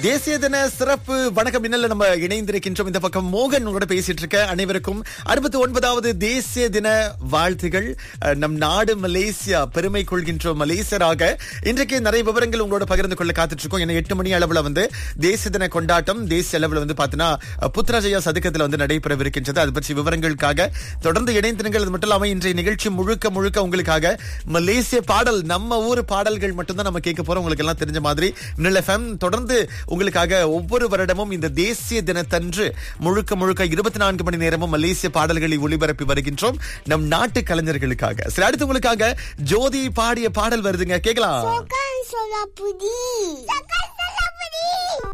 தேசிய தின சிறப்பு வணக்கம் மின்னல்ல நம்ம இணைந்திருக்கின்றோம் இந்த பக்கம் மோகன் உங்களோட பேசிட்டு இருக்க அனைவருக்கும் அறுபத்தி ஒன்பதாவது தேசிய தின வாழ்த்துகள் அஹ், நம் நாடு மலேசியா பெருமை கொள்கின்ற மலேசியராக இன்றைக்கு நிறைய விவரங்கள் உங்களோட பகிர்ந்து கொள்ள காத்துட்டு இருக்கோம் ஏன்னா எட்டு மணி அளவுல வந்து தேசிய தின கொண்டாட்டம் தேசிய அளவுல வந்து பாத்தீங்கன்னா அஹ், புத்ராஜயா சதுக்கத்துல வந்து நடைபெறவிருக்கின்றது அது பற்றி விவரங்களுக்காக தொடர்ந்து இணைந்திருங்கள் அது மட்டும் இல்லாம இன்றைய நிகழ்ச்சி முழுக்க முழுக்க உங்களுக்காக மலேசிய பாடல் நம்ம ஊர் பாடல்கள் மட்டும்தான் நம்ம கேட்க போறோம் உங்களுக்கு எல்லாம் தெரிஞ்ச மாதிரி மின்னல் எஃப்எம் தொடர்ந்து உங்களுக்காக ஒவ்வொரு வருடமும் இந்த தேசிய தினத்தன்று முழுக்க முழுக்க இருபத்தி நான்கு மணி நேரமும் மலேசிய பாடல்களை ஒளிபரப்பி வருகின்றோம் நம் நாட்டு கலைஞர்களுக்காக சரி அடுத்து உங்களுக்காக ஜோதி பாடிய பாடல் வருதுங்க கேட்கலாம் Bukan solar pudi. Takkan solar pudi.